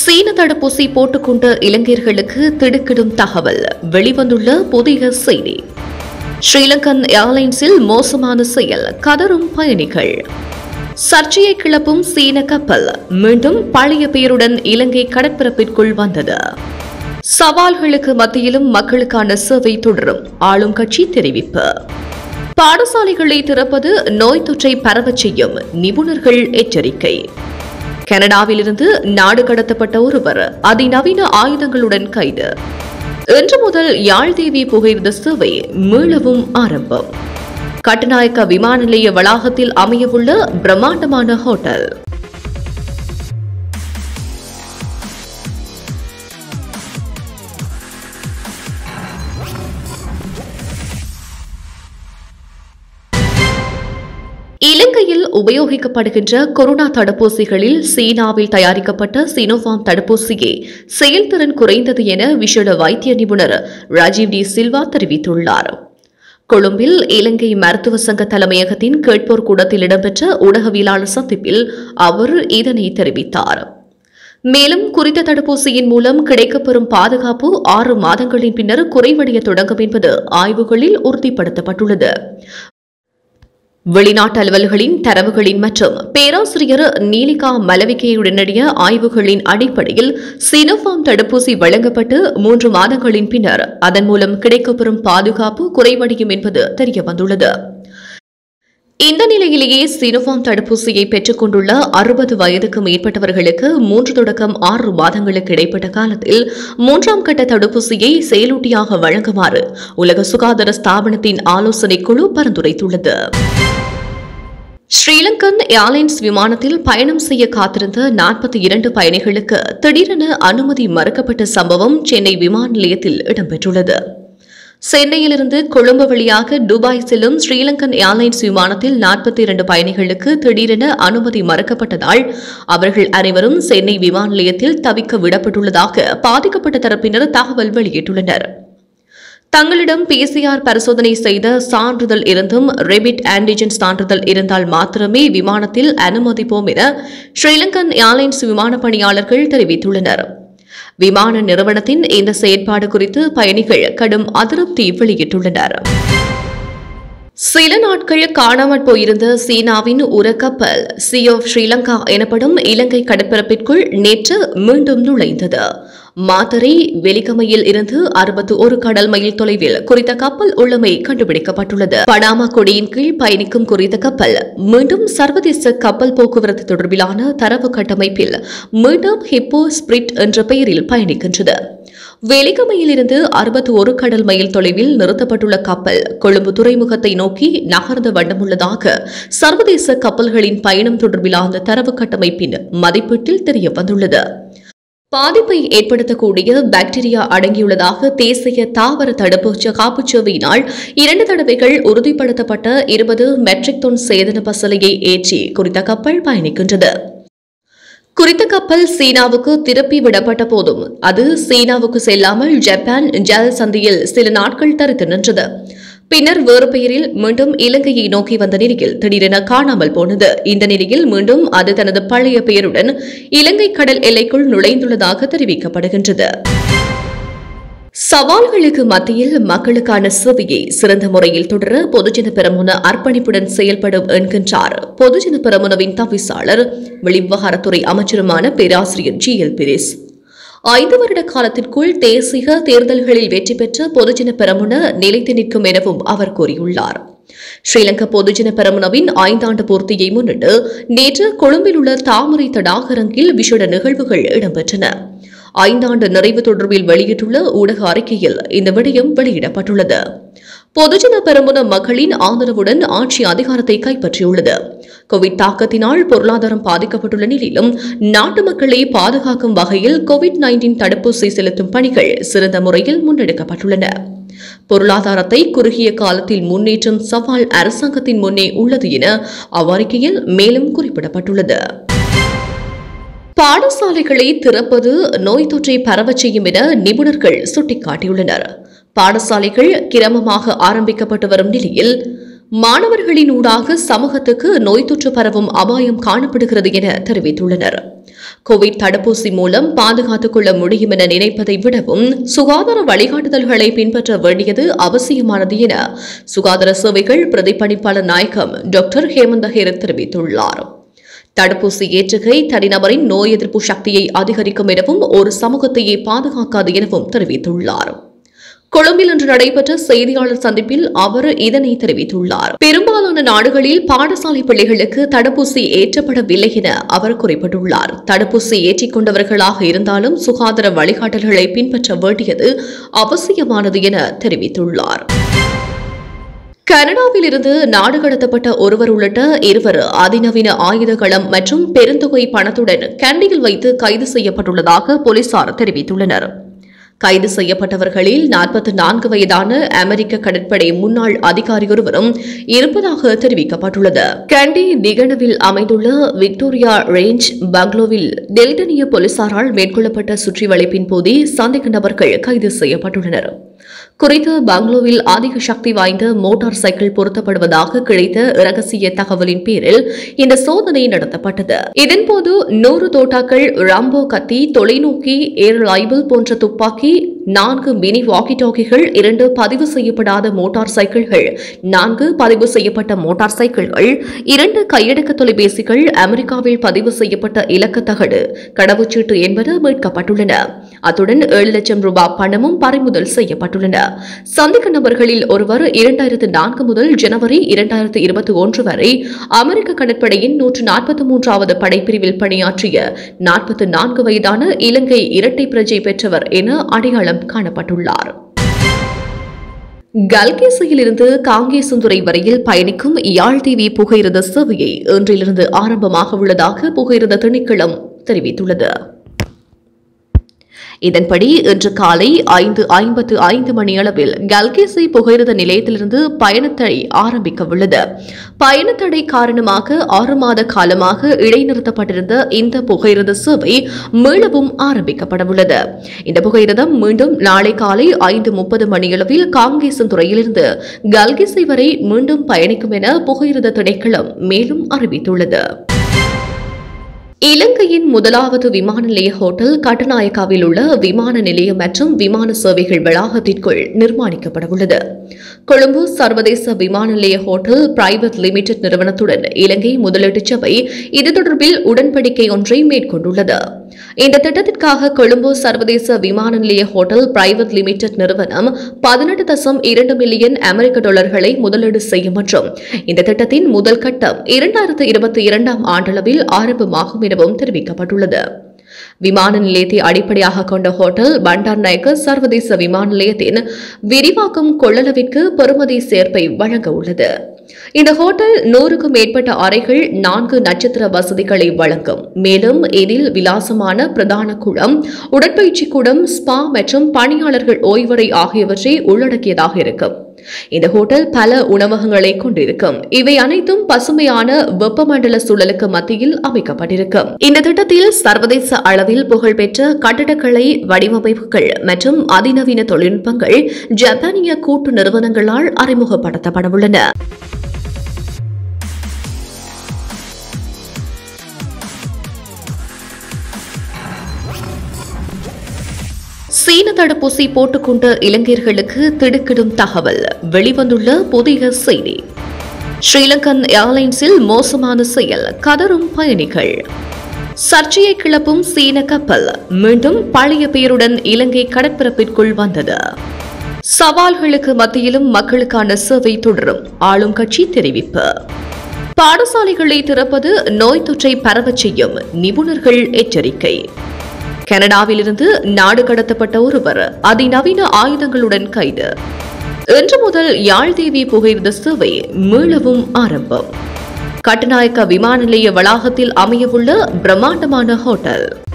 சீன தடுப்பூசி போட்டுக்கொண்ட இலங்கையர்களுக்கு திடுக்கிடும் தகவல் வெளிவந்துள்ள புதிய செய்தி ஸ்ரீலங்கன் ஏர்லைன்ஸில் மோசமான செயல் கதரும் பயணிகள் சர்ச்சையை கிளப்பும் சீன கப்பல் மீண்டும் பழைய பெயருடன் இலங்கை கடற்பரப்பிற்குள் வந்தது சவால்களுக்கு மத்தியிலும் மக்களுக்கான சேவை தொடரும் ஆளும் கட்சி தெரிவிப்பு பாடசாலைகளை திறப்பது நோய் தொற்றை பரவச் செய்யும் நிபுணர்கள் எச்சரிக்கை கனடாவிலிருந்து நாடு கடத்தப்பட்ட ஒருவர் அதிநவீன ஆயுதங்களுடன் கைது இன்று முதல் யாழ்தேவி புகையிரத சேவை மீளவும் ஆரம்பம் கட்டுநாயக்க விமான நிலைய வளாகத்தில் அமையவுள்ள பிரம்மாண்டமான ஹோட்டல் இலங்கையில் உபயோகிக்கப்படுகின்ற கொரோனா தடுப்பூசிகளில் சீனாவில் தயாரிக்கப்பட்ட சினோஃபார்ம் தடுப்பூசியே செயல்திறன் குறைந்தது என விசேட வைத்திய நிபுணர் ராஜீவ் டி சில்வா தெரிவித்துள்ளார் கொழும்பில் இலங்கை மருத்துவ சங்க தலைமையகத்தின் கேட்போர் கூடத்தில் இடம்பெற்ற ஊடகவியலாளர் சந்திப்பில் அவர் இதனை தெரிவித்தார் மேலும் குறித்த தடுப்பூசியின் மூலம் கிடைக்கப்பெறும் பாதுகாப்பு ஆறு மாதங்களின் பின்னர் குறைவடைய தொடங்கும் என்பது ஆய்வுகளில் உறுதிப்படுத்தப்பட்டுள்ளது வெளிநாட்டு அலுவல்களின் தரவுகளின் மற்றும் பேராசிரியர் நீலிகா மலவிகையுடனடிய ஆய்வுகளின் அடிப்படையில் சினோஃபார்ம் தடுப்பூசி வழங்கப்பட்டு மூன்று மாதங்களின் பின்னர் அதன் மூலம் கிடைக்கப்பெறும் பாதுகாப்பு குறைவடையும் என்பது தெரியவந்துள்ளது இந்த நிலையிலேயே சினோஃபார்ம் தடுப்பூசியை பெற்றுக் கொண்டுள்ள அறுபது வயதுக்கு மேற்பட்டவர்களுக்கு மூன்று தொடக்கம் ஆறு மாதங்களுக்கு இடைப்பட்ட காலத்தில் மூன்றாம் கட்ட தடுப்பூசியை செயலூட்டியாக வழங்குமாறு உலக சுகாதார ஸ்தாபனத்தின் ஆலோசனைக் குழு பரிந்துரைத்துள்ளது ஸ்ரீலங்கன் ஏர்லைன்ஸ் விமானத்தில் பயணம் செய்ய காத்திருந்த நாற்பத்தி இரண்டு பயணிகளுக்கு திடீரென அனுமதி மறுக்கப்பட்ட சம்பவம் சென்னை விமான நிலையத்தில் இடம்பெற்றுள்ளது சென்னையிலிருந்து கொழும்பு வழியாக துபாய் செல்லும் ஸ்ரீலங்கன் ஏர்லைன்ஸ் விமானத்தில் நாற்பத்தி இரண்டு பயணிகளுக்கு திடீரென அனுமதி மறுக்கப்பட்டதால் அவர்கள் அனைவரும் சென்னை விமான நிலையத்தில் தவிக்க விடப்பட்டுள்ளதாக பாதிக்கப்பட்ட தரப்பினர் தகவல் வெளியிட்டுள்ளனர் தங்களிடம் பிசிஆர் பரிசோதனை செய்த சான்றிதழ் இருந்தும் ரெபிட் ஆன்டிஜென் சான்றிதழ் இருந்தால் மாத்திரமே விமானத்தில் அனுமதிப்போம் என ஸ்ரீலங்கன் ஏர்லைன்ஸ் விமான பணியாளர்கள் தெரிவித்துள்ளனர் விமான நிறுவனத்தின் இந்த செயற்பாடு குறித்து பயணிகள் கடும் அதிருப்தி வெளியிட்டுள்ளனர் சில நாட்கள் காணாமற் போயிருந்த சீனாவின் உரக்கப்பல் சி ஆஃப் ஸ்ரீலங்கா எனப்படும் இலங்கை கடற்பரப்பிற்குள் நேற்று மீண்டும் நுழைந்தது மாத்தரை வெலிகமையில் இருந்து அறுபத்தி ஒரு கடல் மைல் தொலைவில் குறித்த கப்பல் உள்ளமை கண்டுபிடிக்கப்பட்டுள்ளது பனாமா கொடியின் கீழ் பயணிக்கும் குறித்த கப்பல் மீண்டும் சர்வதேச கப்பல் போக்குவரத்து தொடர்பிலான தரவு கட்டமைப்பில் மீண்டும் ஹிப்போ ஸ்பிரிட் என்ற பெயரில் பயணிக்கின்றது வெலிகமையிலிருந்து அறுபத்தி ஒரு கடல் மைல் தொலைவில் நிறுத்தப்பட்டுள்ள கப்பல் கொழும்பு துறைமுகத்தை நோக்கி நகர்ந்த வண்ணமுள்ளதாக சர்வதேச கப்பல்களின் பயணம் தொடர்பிலான தரவு கட்டமைப்பின் மதிப்பீட்டில் தெரிய வந்துள்ளது பாதிப்பை ஏற்படுத்தக்கூடிய பாக்டீரியா அடங்கியுள்ளதாக தேசிய தாவர தடுப்பு காப்புச்சேவையினால் இரண்டு தடவைகள் உறுதிப்படுத்தப்பட்ட இருபது மெட்ரிக் டன் சேதன பசலையை ஏற்றி குறித்த கப்பல் பயணிக்கின்றது குறித்த கப்பல் சீனாவுக்கு திருப்பி விடப்பட்ட போதும் அது சீனாவுக்கு செல்லாமல் ஜப்பான் ஜல் சந்தியில் சில நாட்கள் தரித்து நின்றது பின்னர் வேறு பெயரில் மீண்டும் இலங்கையை நோக்கி வந்த நிலையில் திடீரென காணாமல் போனது இந்த நிலையில் மீண்டும் அது தனது பழைய பெயருடன் இலங்கை கடல் எல்லைக்குள் நுழைந்துள்ளதாக தெரிவிக்கப்படுகின்றது சவால்களுக்கு மத்தியில் மக்களுக்கான சேவையை சிறந்த முறையில் தொடர பொதுஜன பெரமுன அர்ப்பணிப்புடன் செயல்படும் என்கின்றார் பொதுஜன பெரமுனவின் தவிசாளர் வெளிவிவகாரத்துறை அமைச்சருமான பேராசிரியர் ஜி எல் பிரிஸ் ஐந்து வருட காலத்திற்குள் தேசிய தேர்தல்களில் வெற்றி பெற்ற பொதுஜன பெரமுன நிலைத்து நிற்கும் எனவும் அவர் கூறியுள்ளார் ஸ்ரீலங்கா பொதுஜன பெரமுனவின் ஐந்தாண்டு பூர்த்தியை முன்னிட்டு நேற்று கொழும்பில் உள்ள தாமரை தடாகரங்கில் விசேட நிகழ்வுகள் இடம்பெற்றன ஐந்தாண்டு நிறைவு தொடர்பில் வெளியிட்டுள்ள ஊடக அறிக்கையில் இந்த விடயம் வெளியிடப்பட்டுள்ளது பொதுஜன பெரமுன மக்களின் ஆதரவுடன் ஆட்சி அதிகாரத்தை கைப்பற்றியுள்ளது கோவிட் தாக்கத்தினால் பொருளாதாரம் பாதிக்கப்பட்டுள்ள நிலையிலும் நாட்டு மக்களை பாதுகாக்கும் வகையில் கோவிட் நைன்டீன் தடுப்பூசி செலுத்தும் பணிகள் சிறந்த முறையில் முன்னெடுக்கப்பட்டுள்ளன பொருளாதாரத்தை குறுகிய காலத்தில் முன்னேற்றும் சவால் அரசாங்கத்தின் முன்னே உள்ளது என அவ்வறிக்கையில் மேலும் குறிப்பிடப்பட்டுள்ளது பாடசாலைகளை திறப்பது நோய் தொற்றை பரவச் செய்யும் என நிபுணர்கள் சுட்டிக்காட்டியுள்ளனர் பாடசாலைகள் கிரமமாக ஆரம்பிக்கப்பட்டு வரும் நிலையில் மாணவர்களின் ஊடாக சமூகத்துக்கு நோய் தொற்று பரவும் அபாயம் காணப்படுகிறது என தெரிவித்துள்ளனர் கோவிட் தடுப்பூசி மூலம் பாதுகாத்துக் கொள்ள முடியும் என நினைப்பதை விடவும் சுகாதார வழிகாட்டுதல்களை பின்பற்ற வேண்டியது அவசியமானது என சுகாதார சேவைகள் பிரதிபலிப்பாளர் நாயகம் டாக்டர் ஹேமந்த ஹேரத் தெரிவித்துள்ளார் தடுப்பூசி ஏற்றுகை தனிநபரின் நோய் எதிர்ப்பு சக்தியை அதிகரிக்கும் எனவும் ஒரு சமூகத்தையே பாதுகாக்காது எனவும் தெரிவித்துள்ளார் கொழும்பில் இன்று நடைபெற்ற செய்தியாளர் சந்திப்பில் அவர் இதனை தெரிவித்துள்ளார் பெரும்பாலான நாடுகளில் பாடசாலை பிள்ளைகளுக்கு தடுப்பூசி ஏற்றப்படவில்லை என அவர் குறிப்பிட்டுள்ளார் தடுப்பூசி ஏற்றிக் கொண்டவர்களாக இருந்தாலும் சுகாதார வழிகாட்டல்களை பின்பற்ற வேண்டியது அவசியமானது என தெரிவித்துள்ளார் கனடாவில் இருந்து நாடு கடத்தப்பட்ட ஒருவர் உள்ளிட்ட இருவர் அதிநவீன ஆயுத களம் மற்றும் பெருந்தொகை பணத்துடன் கண்டியில் வைத்து கைது செய்யப்பட்டுள்ளதாக போலீசார் தெரிவித்துள்ளனர் கைது செய்யப்பட்டவர்களில் நாற்பத்தி நான்கு வயதான அமெரிக்க கடற்படை முன்னாள் அதிகாரியொருவரும் இருப்பதாக தெரிவிக்கப்பட்டுள்ளது கண்டி நிகழ்வில் அமைந்துள்ள விக்டோரியா ரேஞ்ச் பங்களோவில் டெல்டனிய போலீசாரால் மேற்கொள்ளப்பட்ட சுற்றிவளைப்பின் போதே சந்தேக நபர்கள் கைது செய்யப்பட்டுள்ளனர் குறித்த பங்களோவில் அதிக சக்தி வாய்ந்த மோட்டார் சைக்கிள் பொருத்தப்படுவதாக கிடைத்த ரகசிய தகவலின் பேரில் இந்த சோதனை நடத்தப்பட்டது இதன்போது நூறு தோட்டாக்கள் ராம்போ கத்தி தொலைநோக்கி ஏர் ரைபிள் போன்ற துப்பாக்கி நான்கு மினி வாக்கி டாக்கிகள் இரண்டு பதிவு செய்யப்படாத மோட்டார் சைக்கிள்கள் நான்கு பதிவு செய்யப்பட்ட மோட்டார் சைக்கிள்கள் இரண்டு கையடக்க தொலைபேசிகள் அமெரிக்காவில் பதிவு செய்யப்பட்ட இலக்க தகடு கடவுச்சீட்டு என்பது மீட்கப்பட்டுள்ளன அத்துடன் ஏழு லட்சம் ரூபாய் பணமும் பறிமுதல் செய்யப்பட்டுள்ளன சந்தேக நபர்களில் ஒருவர் இரண்டாயிரத்து நான்கு முதல் ஜனவரி இரண்டாயிரத்து இருபத்தி ஒன்று வரை அமெரிக்க கடற்படையின் நூற்று நாற்பத்தி மூன்றாவது படைப்பிரிவில் பணியாற்றிய நாற்பத்தி நான்கு வயதான இலங்கை இரட்டை பிரஜை பெற்றவர் என அடையாளம் காணப்பட்டுள்ளார் கல்கேசியிலிருந்து காங்கேசந்துறை வரையில் பயணிக்கும் யாழ் தீவி புகையிரத சேவையை இன்றிலிருந்து ஆரம்பமாக உள்ளதாக புகையிரத திணைக்களம் தெரிவித்துள்ளது இதன்படி இன்று காலை ஐந்து ஐம்பத்து ஐந்து மணியளவில் கல்கேசி புகையிரத நிலையத்திலிருந்து பயணத்தை ஆரம்பிக்க உள்ளது பயணத்தடை காரணமாக ஆறு மாத காலமாக இடைநிறுத்தப்பட்டிருந்த இந்த புகையிரத சேவை மீளவும் ஆரம்பிக்கப்படவுள்ளது இந்த புகையிரதம் மீண்டும் நாளை காலை ஐந்து முப்பது மணியளவில் காங்கேசன் துறையிலிருந்து கல்கேசி வரை மீண்டும் பயணிக்கும் என புகையிரத திணைக்களம் மேலும் அறிவித்துள்ளது இலங்கையின் முதலாவது விமான நிலைய ஹோட்டல் கட்டுநாயக்காவில் உள்ள விமான நிலையம் மற்றும் விமான சேவைகள் வளாகத்திற்குள் நிர்மாணிக்கப்படவுள்ளது கொழும்பு சர்வதேச விமான நிலைய ஹோட்டல் பிரைவேட் லிமிடெட் நிறுவனத்துடன் இலங்கை முதலீட்டு சபை இது தொடர்பில் உடன்படிக்கை ஒன்றை மேற்கொண்டுள்ளது இந்த திட்டத்திற்காக கொழும்பு சர்வதேச விமான நிலைய ஹோட்டல் பிரைவேட் லிமிடெட் நிறுவனம் பதினெட்டு தசம் இரண்டு மில்லியன் அமெரிக்க டாலர்களை முதலீடு செய்யும் மற்றும் இந்த திட்டத்தின் முதல் கட்டம் இரண்டாயிரத்து இருபத்தி இரண்டாம் ஆண்டளவில் ஆரம்பமாகும் எனவும் தெரிவிக்கப்பட்டுள்ளது விமான நிலையத்தை அடிப்படையாக கொண்ட ஹோட்டல் பண்டார் நாயக்க சர்வதேச விமான நிலையத்தின் விரிவாக்கம் கொள்ளளவிற்கு பெறுமதி சேர்ப்பை வழங்க உள்ளது இந்த ஹோட்டல் நூறுக்கும் மேற்பட்ட அறைகள் நான்கு நட்சத்திர வசதிகளை வழங்கும் மேலும் இதில் விலாசமான பிரதான குளம் உடற்பயிற்சி கூடம் ஸ்பா மற்றும் பணியாளர்கள் ஓய்வறை ஆகியவற்றை உள்ளடக்கியதாக இருக்கும் இந்த ஹோட்டல் பல உணவகங்களை கொண்டிருக்கும் இவை அனைத்தும் பசுமையான வெப்பமண்டல சூழலுக்கு மத்தியில் அமைக்கப்பட்டிருக்கும் இந்த திட்டத்தில் சர்வதேச அளவில் புகழ்பெற்ற கட்டடக்கலை வடிவமைப்புகள் மற்றும் அதிநவீன தொழில்நுட்பங்கள் ஜப்பானிய கூட்டு நிறுவனங்களால் அறிமுகப்படுத்தப்படவுள்ளன சீன தடுப்பூசி போட்டுக்கொண்ட இளைஞர்களுக்கு திடுக்கிடும் தகவல் வெளிவந்துள்ள புதிய செய்தி ஸ்ரீலங்கன் ஏர்லைன்ஸில் மோசமான செயல் கதரும் பயணிகள் சர்ச்சையை கிளப்பும் சீன கப்பல் மீண்டும் பழைய பெயருடன் இலங்கை கடற்பரப்பிற்குள் வந்தது சவால்களுக்கு மத்தியிலும் மக்களுக்கான சேவை தொடரும் ஆளும் கட்சி தெரிவிப்பு பாடசாலைகளை திறப்பது நோய் தொற்றை பரவச் செய்யும் நிபுணர்கள் எச்சரிக்கை கனடாவிலிருந்து நாடு கடத்தப்பட்ட ஒருவர் அதிநவீன ஆயுதங்களுடன் கைது இன்று முதல் யாழ்தேவி புகையிரத சேவை மீளவும் ஆரம்பம் கட்டுநாயக்க விமான நிலைய வளாகத்தில் அமையவுள்ள பிரம்மாண்டமான ஹோட்டல்